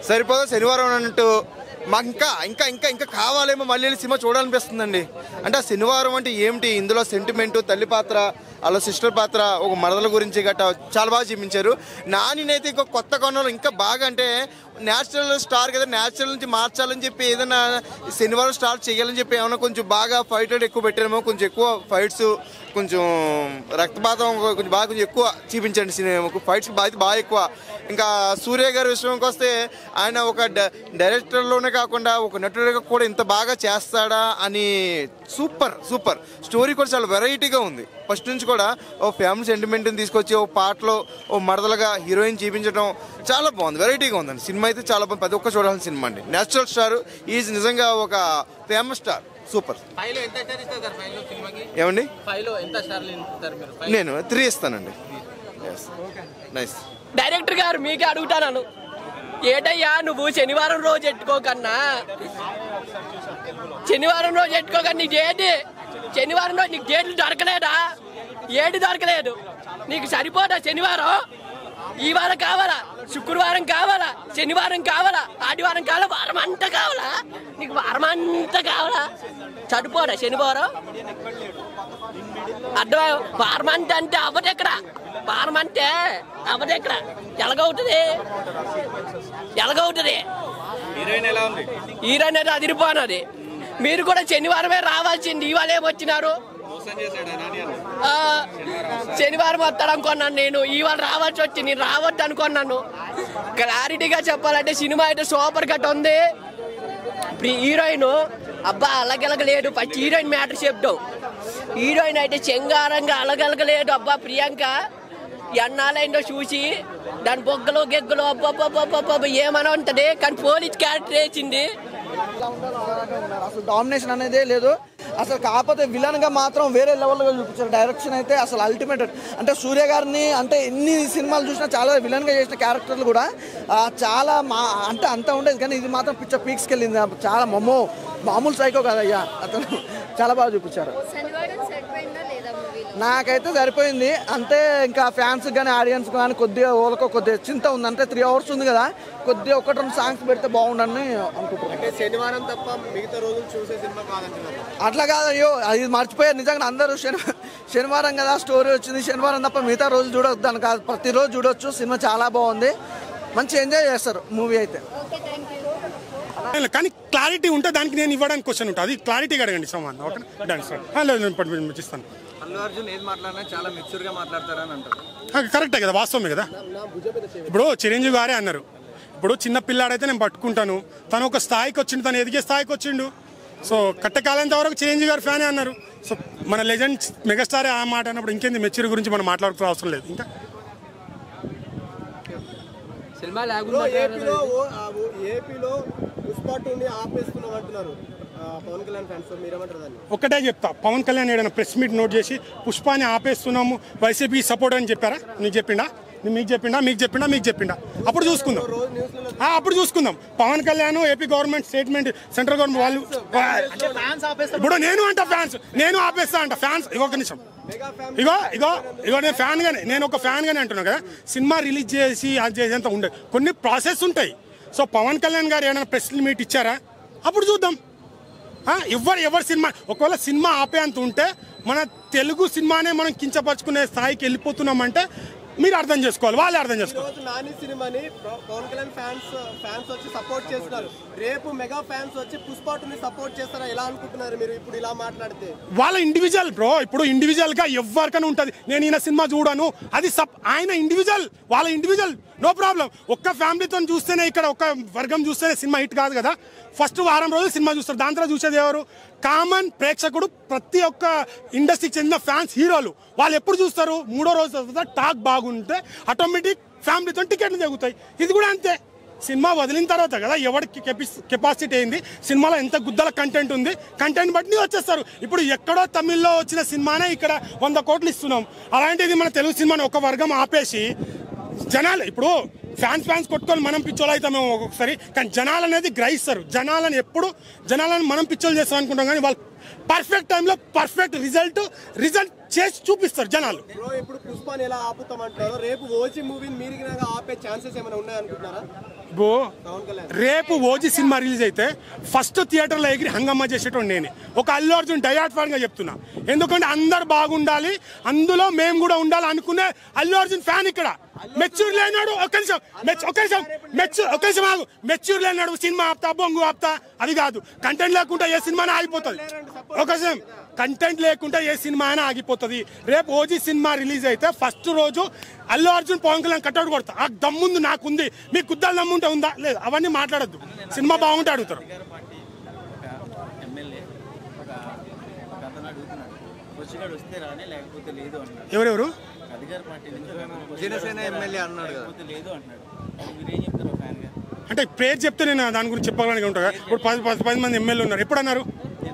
సరిపోదా శనివారం అన్నట్టు మాకు ఇంకా ఇంకా ఇంకా ఇంకా కావాలేమో మళ్ళీ వెళ్ళి సినిమా చూడాలనిపిస్తుందండి అంటే ఆ శనివారం అంటే ఏమిటి ఇందులో సెంటిమెంట్ తల్లి పాత్ర అలా సిస్టర్ పాత్ర ఒక మరదల గురించి గట్రా చాలా బాగా చూపించారు నానినైతే ఇంకో కొత్త కొనలు ఇంకా బాగా అంటే నేచురల్ స్టార్ కదా నేచురల్ నుంచి మార్చాలని చెప్పి ఏదైనా శనివారం స్టార్ట్ చేయాలని చెప్పి ఏమైనా కొంచెం బాగా ఫైట్ ఎక్కువ పెట్టారేమో కొంచెం ఎక్కువ ఫైట్స్ కొంచెం రక్తపాతం కొంచెం బాగా కొంచెం ఎక్కువ చూపించండి సినిమా ఫైట్స్ బాగా బాగా ఎక్కువ ఇంకా సూర్య గారి విషయంకి వస్తే ఆయన ఒక డ- డైరెక్టర్లోనే కాకుండా ఒక నటుడిగా కూడా ఇంత బాగా చేస్తాడా అని సూపర్ సూపర్ స్టోరీ కూడా చాలా వెరైటీగా ఉంది ఫస్ట్ నుంచి కూడా ఓ ఫ్యామిలీ సెంటిమెంట్ని తీసుకొచ్చి ఓ పాటలో ఓ మరదలుగా హీరోయిన్ చూపించడం చాలా బాగుంది వెరైటీగా ఉందండి సినిమా అయితే చాలా బాగుంది ప్రతి ఒక్క చూడాల్సిన సినిమా అండి నేచురల్ స్టార్ ఈజ్ నిజంగా ఒక ఫేమస్ స్టార్ సూపర్ ఫైవ్ లో ఎంత స్టార్ ఇస్తారు సార్ ఫైవ్ లో సినిమాకి ఏమండి ఫైవ్ లో ఎంత స్టార్లు ఇస్తారు మీరు ఫైవ్ నేను త్రీ ఇస్తానండి నైస్ డైరెక్టర్ గారు మీకే అడుగుతాను ఏటయ్యా నువ్వు శనివారం రోజు ఎట్టుకోకన్నా శనివారం రోజు ఎట్టుకోకన్నా నీకు ఏంటి శనివారం రోజు నీకు డేట్లు దొరకలేదా ఏటి దొరకలేదు నీకు సరిపోదా శనివారం ఈ వారం కావాలా శుక్రవారం కావాలా శనివారం కావాలా ఆదివారం కావాలా వారం అంతా కావాలా నీకు వారం అంతా కావాలా సరిపోదా శనివారం అర్థం వారం అంటే అంటే అవ్వదెక్కడ వారం అంటే అవ్వదెక్కడ ఎలాగవుతుంది ఎలాగవుతుంది హీరోయిన్ ఎలా ఉంది హీరోయిన్ అయితే అదిరిపోనది మీరు కూడా శనివారమే రావాల్సింది ఇవాళ ఏమొచ్చినారు మోసం చేశాడు నాని అన్న ఆ, శనివారం వస్తాడు అనుకున్నాను నేను ఇవాళ రావాల్సి వచ్చి నేను రావద్దు అనుకున్నాను క్లారిటీగా చెప్పాలంటే సినిమా అయితే సూపర్ కట్ ఉంది ఇప్పుడు హీరోయిన్ అబ్బా అలగలగలేదు ఫస్ట్ హీరోయిన్ మ్యాటర్ చెప్తాం హీరోయిన్ అయితే చెంగారంగా అలగలగలేదు అబ్బా ప్రియాంక ఎన్నాలైందో చూసి దాని బొగ్గలు గెగ్గలు అబ్బా ఏమని ఉంటది కానీ పోలీస్ క్యారెక్టర్ వేసింది అసలు డామినేషన్ అనేదే లేదు అసలు కాకపోతే విలన్ గా మాత్రం వేరే లెవెల్లో చూపించారు డైరెక్షన్ అయితే అసలు అల్టిమేట్ అంటే సూర్య గారిని అంటే ఎన్ని సినిమాలు చూసినా చాలా విలన్ గా చేసిన క్యారెక్టర్లు కూడా ఆ, చాలా మా అంటే అంత ఉండేది కానీ ఇది మాత్రం పిక్చర్ పీక్స్కి వెళ్ళింది చాలా మమ్మో మామూలు సైకో కాదయ్యా అతను చాలా బాగా చూపించారు శనివారం సరిపోయిందా లేదా మూవీలో నాకైతే సరిపోయింది అంతే ఇంకా ఫ్యాన్స్ కానీ ఆడియన్స్ కానీ కొద్దిగా ఓలకో కొద్దిగా చింత ఉంది అంటే త్రీ అవర్స్ ఉంది కదా కొద్దిగా ఒకటి రెండు సాంగ్స్ పెడితే బాగుండని అనుకుంటున్నాను శనివారం తప్ప మిగతా రోజులు చూసే సినిమా కాదంటున్నారు అట్లా కాదు అయ్యో అది మర్చిపోయారు నిజంగా అందరూ శని శనివారం కదా స్టోరీ వచ్చింది శనివారం తప్ప మిగతా రోజు చూడొద్దు అని కాదు ప్రతిరోజు చూడొచ్చు సినిమా చాలా బాగుంది మంచి ఎంజాయ్ చేస్తారు మూవీ అయితే ఓకే థ్యాంక్ యూ లేదు, కానీ క్లారిటీ ఉంటే దానికి నేను ఇవ్వడానికి క్వశ్చన్ ఉంటుంది అది క్లారిటీగా అడగండి సమాన్ ఓకే డన్ సార్ ఆ, లేదు నేను పట్టు- మీకు ఇస్తాను అల్లు అర్జున్ ఏది మాట్లాడినా చాలా మెచ్యూర్ గా మాట్లాడతారని అంటారు ఆ, కరెక్టే కదా వాస్తవమే కదా ఇప్పుడు చిరంజీవి గారే అన్నారు ఇప్పుడు చిన్న పిల్లాడైతే నేను పట్టుకుంటాను తను ఒక స్థాయికి వచ్చిండు తను ఎదిగే స్థాయికి వచ్చిండు సో కట్టకాలంత వరకు చిరంజీవి గారు ఫ్యానే అన్నారు సో మన లెజెండ్ మెగాస్టారే ఆ మాట అన్నప్పుడు ఇంకేంది మెచ్యూర్ గురించి మనం మాట్లాడుకోవాల్సిన అవసరం లేదు ఇంకా సినిమా ఏపీలో ఓ- ఆ ఓ- ఏపీలో పుష్ప టూని ఆపేస్తున్నాం అంటున్నారు ఆ, పవన్ కళ్యాణ్ ఫ్యాన్స్ మీరేమంటారు దాన్ని ఒకటే చెప్తా పవన్ కళ్యాణ్ ఏదైనా ప్రెస్ మీట్ నోట్ చేసి పుష్పాన్ని ఆపేస్తున్నాము వైసీపీ సపోర్ట్ అని చెప్పారా నీకు చెప్పిండా నీ- మీకు చెప్పిండా మీకు చెప్పిండా మీకు చెప్పిండా అప్పుడు చూసుకుందాం ఆ, అప్పుడు చూసుకుందాం Pawan Kalyan AP government statement central government వాళ్ళు ఇప్పుడు నేను అంట ఫ్యాన్స్ నేను ఆపేస్తా అంట ఫ్యాన్స్ ఒక నిమిషం ఇగో ఇగో ఇగో నేను ఫ్యాన్ గానే నేను ఒక ఫ్యాన్ గానే అంటున్నా కదా సినిమా రిలీజ్ చేసి అది చేసేంత ఉండదు కొన్ని ప్రాసెస్ ఉంటాయి సో పవన్ కళ్యాణ్ గారు ఏమైనా ప్రెస్ మీట్ ఇచ్చారా అప్పుడు చూద్దాం ఆ, ఎవరు ఎవరు సినిమా ఒకవేళ సినిమా ఆపేంత ఉంటే మన తెలుగు సినిమానే మనం కించపరుచుకునే స్థాయికి వెళ్ళిపోతున్నామంటే మీరు అర్థం చేసుకోవాలి వాళ్ళే అర్థం చేసుకోవాలి రోజు నాని సినిమాని ప- పవన్ కళ్యాణ్ ఫ్యాన్స్ ఫ్యాన్స్ వచ్చి సపోర్ట్ చేస్తున్నారు రేపు మెగా ఫ్యాన్స్ వచ్చి పుష్ప టూని సపోర్ట్ చేస్తారా ఎలా అనుకుంటున్నారు మీరు ఇప్పుడు ఇలా మాట్లాడితే వాళ్ళ ఇండివిజువల్ బ్రో ఇప్పుడు ఇండివిజువల్ గా ఎవరికైనా ఉంటది నేను ఈయన సినిమా చూడను అది సప్ ఆయన ఇండివిజువల్ వాళ్ళ ఇండివిజువల్ నో ప్రాబ్లం ఒక్క ఫ్యామిలీతో చూస్తేనే ఇక్కడ ఒక వర్గం చూస్తేనే సినిమా హిట్ కాదు కదా ఫస్ట్ వారం రోజులు సినిమా చూస్తారు దాని తర్వాత చూసేది ఎవరు కామన్ ప్రేక్షకుడు ప్రతి ఒక్క ఇండస్ట్రీకి చెందిన ఫ్యాన్స్ హీరోలు వాళ్ళు ఎప్పుడు చూస్తారు మూడో రోజు తర్వాత టాక్ బాగుంటే ఆటోమేటిక్ ఫ్యామిలీతో టికెట్లు జరుగుతాయి ఇది కూడా అంతే సినిమా వదిలిన తర్వాత కదా ఎవరికి కెపాసిటీ అయింది సినిమాలో ఎంత గుద్దల కంటెంట్ ఉంది కంటెంట్ బట్టి వచ్చేస్తారు ఇప్పుడు ఎక్కడో తమిళ్లో వచ్చిన సినిమానే ఇక్కడ వంద కోట్లు ఇస్తున్నాం అలాంటిది మన తెలుగు సినిమాని ఒక వర్గం ఆపేసి జనాలు ఇప్పుడు ఫ్యాన్స్ ఫ్యాన్స్ కొట్టుకొని మనం పిచ్చోళ్ళు అవుతామేమో ఒక్కొక్కసారి కానీ జనాలు అనేది గ్రహిస్తారు జనాలను ఎప్పుడు జనాలను మనం పిచ్చోళ్ళు చేస్తాం అనుకుంటాం కానీ వాళ్ళు పర్ఫెక్ట్ టైంలో పర్ఫెక్ట్ రిజల్ట్ రిజల్ట్ చేసి చూపిస్తారు జనాలు బ్రో ఇప్పుడు పుష్పని ఎలా ఆపుతామంటారు రేపు ఓజీ మూవీని మీరు గినక ఆపే ఛాన్సెస్ ఏమైనా ఉన్నాయనుకుంటున్నారా బో రేపు ఓజీ సినిమా రిలీజ్ అయితే ఫస్ట్ థియేటర్లో ఎగిరి హంగమ్మ చేసేటోడు నేనే ఒక అల్లు అర్జున్ డయాట్ ఫ్యాన్గా చెప్తున్నా ఎందుకంటే అందరు బాగుండాలి అందులో మేము కూడా ఉండాలి అనుకునే అల్లు అర్జున్ ఫ్యాన్ ఇక్కడ మెచ్యూర్ లేనాడు ఒక నిమిషం మెచ్- ఒక నిమిషం మెచ్యూర్ ఒక నిమిషం ఆగు మెచ్యూర్ లేనాడు సినిమా ఆపుతా బొంగు ఆపుతా అది కాదు కంటెంట్ లేకుండా ఏ సినిమానే ఆగిపోతుంది ఒక నిమిషం కంటెంట్ లేకుండా ఏ సినిమా అయినా ఆగిపోతుంది రేపు ఓజీ సినిమా రిలీజ్ అయితే ఫస్ట్ రోజు అల్లు అర్జున్ పవన్ కళ్యాణ్ కట్అవుట్ కొడతా ఆ దమ్ముంది నాకుంది మీకు గుద్దాలు దమ్ముంటే ఉందా లేదు అవన్నీ మాట్లాడద్దు సినిమా బాగుంటే అడుగుతారు ఎమ్మెల్యే ఒక ఒక అతను అడుగుతున్నాడు వచ్చినాడు వస్తే రాని లేకపోతే లేదు అన్నాడు ఎవరెవరు అధికార పార్టీ నుంచి ఒక అతను వచ్చి జనసేన ఎమ్మెల్యే అన్నాడు కదా లేకపోతే లేదు అంటున్నాడు అది మీరేం చెప్తారు ఫ్యాన్ గా అంటే పేరు చెప్తే నేను దాని గురించి చెప్పగలనికి ఉంటా ఇప్పుడు పది పది పది మంది ఎమ్మెల్యే ఉన్నారు ఎప్పుడు అన్నారు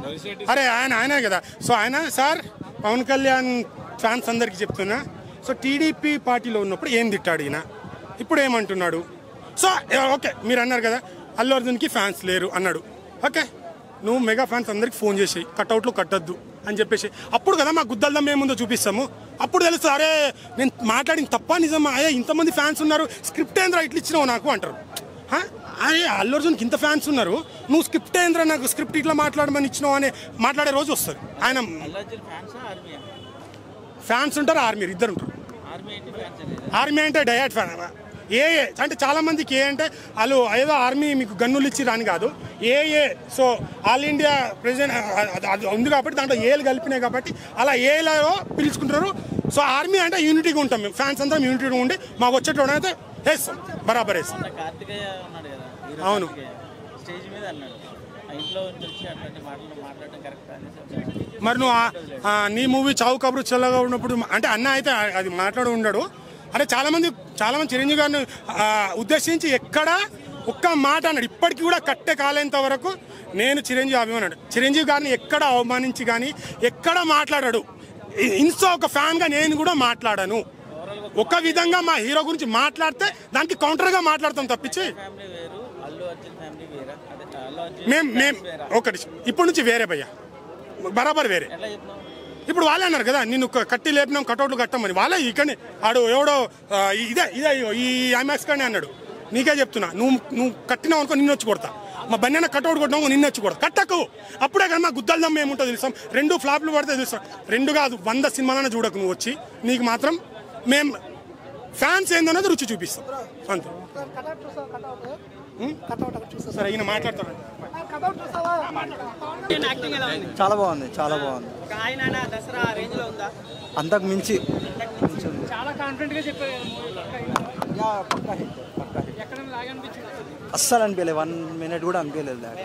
అరే ఆయన ఆయనే కదా సో ఆయన సార్ పవన్ కళ్యాణ్ ఫ్యాన్స్ అందరికీ చెప్తున్నా సో టీడీపీ పార్టీలో ఉన్నప్పుడు ఏం తిట్టాడు ఈయన ఇప్పుడు ఏమంటున్నాడు సో ఏ, ఓకే మీరు అన్నారు కదా అల్లు అర్జున్కి ఫ్యాన్స్ లేరు అన్నాడు ఓకే నువ్వు మెగా ఫ్యాన్స్ అందరికి ఫోన్ చేసి కట్అవుట్లు కట్టద్దు అని చెప్పేసి అప్పుడు కదా మా గుద్దల్దం ఏముందో చూపిస్తాము అప్పుడు తెలుసు అరే నేను మాట్లాడిన తప్ప నిజమా అయ్యా ఇంతమంది ఫ్యాన్స్ ఉన్నారు స్క్రిప్ట్ ఏంద్రా ఇట్లా ఇచ్చినావు నాకు అంటారు హా? అరే అల్లు అర్జున్కి ఇంత ఫ్యాన్స్ ఉన్నారు నువ్వు స్క్రిప్ట్ ఏంద్రా నాకు స్క్రిప్ట్ ఇట్లా మాట్లాడమని ఇచ్చినావు అని మాట్లాడే రోజు వస్తుంది ఆయన అల్లార్జున్ ఫ్యాన్స్ ఆర్మీ ఫ్యాన్స్ ఉంటారు ఆర్మీ ఇద్దరు ఉంటారు ఆర్మీ ఏంటి ఫ్యాన్స్ లేదు ఆర్మీ అంటే డయాట్ ఫ్యాన్ ఏ ఏ అంటే చాలా మందికి ఏ అంటే వాళ్ళు ఏదో ఆర్మీ మీకు గన్నులు ఇచ్చి రాని కాదు ఏ ఏ సో ఆల్ ఇండియా ప్రెసిడెంట్ అది ఉంది కాబట్టి దాంట్లో ఏలు కలిపినాయి కాబట్టి అలా ఏలో పిలుచుకుంటారు సో ఆర్మీ అంటే యూనిటీగా ఉంటాం మేము ఫ్యాన్స్ అంతా యూనిటీగా ఉండి మాకు వచ్చేటోడు అయితే వేస్తాం బరాబర్ వేస్తాం అంటే కార్తికేయ ఉన్నాడు కదా హీరో అవును. కార్తికేయ. స్టేజ్ మీద అన్నాడు ఆ ఇంట్లో నుంచి వచ్చి అట్లాంటి మాటలు మాట్లాడడం కరెక్ట్ అనేసి వచ్చాడు. మరి నువ్వు ఆ- ఆ నీ మూవీ చావు కబురు చల్లగా ఉన్నప్పుడు అంటే అన్న అయితే అది మాట్లాడి ఉన్నాడు అంటే చాలా మంది చాలా మంది చిరంజీవి గారిని ఆ, ఉద్దేశించి ఎక్కడ ఒక్క మాట అన్నాడు ఇప్పటికీ కూడా కట్టె కాలేంత వరకు నేను చిరంజీవి అభిమానాడు చిరంజీవి గారిని ఎక్కడ అవమానించి కానీ ఎక్కడ మాట్లాడాడు ఇ- ఇన్స్టా ఒక ఫ్యాన్గా నేను కూడా మాట్లాడాను ఒక విధంగా మా హీరో గురించి మాట్లాడితే దానికి కౌంటర్గా మాట్లాడతాం తప్పించి ఫ్యామిలీ వేరు అల్లు అర్జున్ ఫ్యామిలీ వేరా అదే అల్లు అర్జున్ మేం మేం ఒకటి ఇప్పటి నుంచి వేరే భయ్యా బరాబర్ వేరే ఎట్లా చెప్తున్నావు ఇప్పుడు వాళ్ళే అన్నారు కదా నిన్ను క- కట్టి లేపినాం కటౌట్లు కట్టమని వాళ్ళే ఇక్కడ ఆడు ఎవడో ఆ, ఇదే ఇదే ఇగో ఈ ఐమాక్స్ కానీ అన్నాడు నీకే చెప్తున్నా నువ్వు నువ్వు కట్టినావు అనుకో నిన్ను వచ్చి కొడతా మా బన్నెన కటౌట్ కొట్టినావు నిన్ను వచ్చి కొడతా కట్టకు అప్పుడే కదా మా గుద్దల దమ్మ ఏముంటుందో తెలుసాం రెండు ఫ్లాప్లు పడితే తెలుస్తాం రెండు కాదు వంద సినిమాలనే చూడకు నువ్వు వచ్చి నీకు మాత్రం మేం ఫ్యాన్స్ ఏందన్నది రుచి చూపిస్తాం అంతే ఉం? సరే ఈయన మాట్లాడతాడు చాలా బాగుంది చాలా బాగుంది ఆయన దసరా రేంజ్ లో ఉందా అంతకు మించి చాలా కాన్ఫిడెంట్ గా చెప్పారు యా, పక్కా hit, పక్కా hit. అస్సలు అనిపించలేదు వన్ మినిట్ కూడా అనిపించలేదు దాడి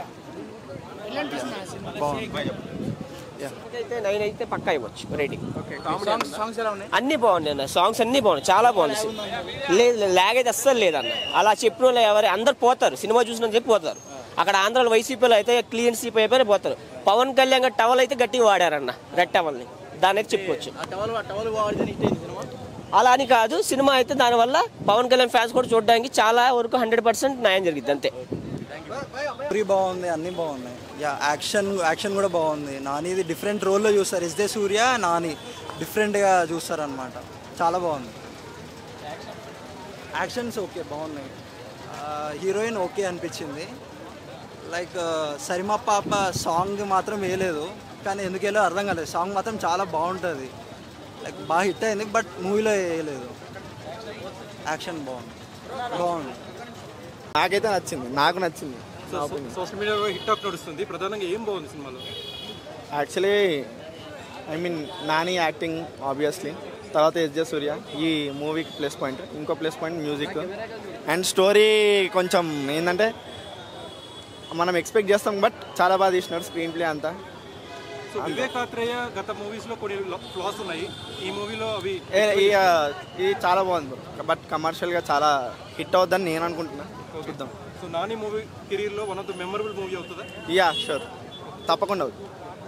బాగుంది అయితే నైన్ అయితే పక్కా ఇవ్వచ్చు రేటింగ్ సాంగ్స్ సాంగ్స్ ఎలా ఉన్నాయి అన్ని బాగున్నాయి అన్న సాంగ్స్ అన్ని బాగున్నాయి చాలా బాగున్నాయి లేదు లేదు, లాగ్ అయితే అస్సలు లేదన్న అలా చెప్పిన వాళ్ళు ఎవరు అందరు పోతారు సినిమా చూసినంత చెప్పి పోతారు అక్కడ ఆంధ్రాలో వైసీపీలో అయితే క్లీన్ సీప్ అయిపోయి పోతారు పవన్ కళ్యాణ్ గారు టవల్ అయితే గట్టిగా వాడారన్న రెడ్ టవల్ని దాని అయితే చెప్పుకోవచ్చు ఆ టవల్ ఆ టవల్ వాడితే హిట్ అయింది సినిమా అలా అని కాదు సినిమా అయితే దానివల్ల పవన్ కళ్యాణ్ ఫ్యాన్స్ కూడా చూడడానికి చాలా వరకు హండ్రెడ్ పర్సెంట్ న్యాయం జరిగింది అంతే స్టోరీ బాగుంది అన్నీ బాగున్నాయి యా యాక్షన్ యాక్షన్ కూడా బాగుంది నానిది డిఫరెంట్ రోల్లో చూస్తారు ఇస్ దే సూర్య నాని డిఫరెంట్గా చూస్తారు అనమాట చాలా బాగుంది యాక్షన్స్ ఓకే బాగున్నాయి హీరోయిన్ ఓకే అనిపించింది లైక్ సరిమ పాప సాంగ్ మాత్రం వేయలేదు కానీ ఎందుకు వేయలేదు అర్థం కాలేదు సాంగ్ మాత్రం చాలా బాగుంటుంది లైక్ బాగా హిట్ అయింది బట్ మూవీలో వేయలేదు యాక్షన్ బాగుంది బాగుంది నాకైతే నచ్చింది నాకు నచ్చింది సోషల్ మీడియాలో హిట్ టాక్ నడుస్తుంది ప్రధానంగా ఏం బాగుంది సినిమాలో actually I mean Nani acting obviously తర్వాత ఎస్ జే సూర్య ఈ మూవీకి ప్లస్ పాయింట్ ఇంకో plus point music and story కొంచెం ఏంటంటే మనం ఎక్స్పెక్ట్ చేస్తాం బట్ చాలా బాగా తీసినాడు స్క్రీన్ ప్లే అంతా సో వివేక్ ఆత్రేయ గత మూవీస్ లో కొన్ని ఫ్లాస్ ఉన్నాయి ఈ మూవీలో అవి ఏ- ఈ, ఆ, ఇది చాలా బాగుంది బట్ కమర్షియల్గా చాలా హిట్ అవుద్దని నేను అనుకుంటున్నా చూద్దాం సో నాని మూవీ కెరీర్ లో one of the memorable movie అవుతుందా యా షూర్ తప్పకుండా అవుతుంది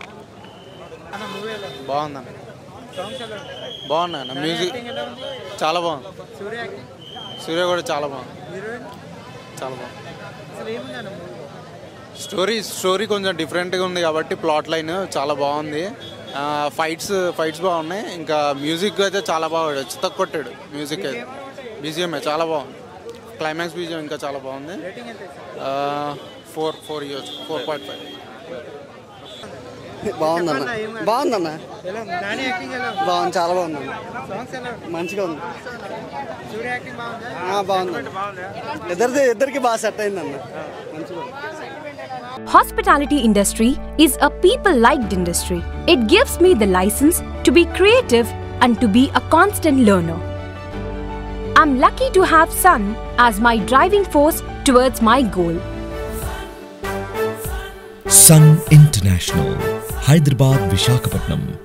బాగుందన్న బాగున్నా అన్న మ్యూజిక్ చాలా బాగుంది సూర్య కూడా చాలా బాగుంది చాలా బాగుంది స్టోరీ స్టోరీ కొంచెం డిఫరెంట్గా ఉంది కాబట్టి ప్లాట్ లైన్ చాలా బాగుంది ఫైట్స్ ఫైట్స్ బాగున్నాయి ఇంకా మ్యూజిక్ అయితే చాలా బాగా చిత్త కొట్టాడు మ్యూజిక్ అయితే బీజిఎంఏ చాలా బాగుంది క్లైమాక్స్ బీజం ఇంకా చాలా బాగుంది four four years four point five బాగుందన్న బాగుందన్న బాగుంది చాలా బాగుందన్న మంచిగా ఉంది ఆ, బాగుంది ఇద్దరిది ఇద్దరికి బాగా సెట్ అయిందన్న మంచిగా ఉంది. Hospitality industry is a people-liked industry. It gives me the license to be creative and to be a constant learner. I'm lucky to have Sun as my driving force towards my goal. Sun International Hyderabad Visakhapatnam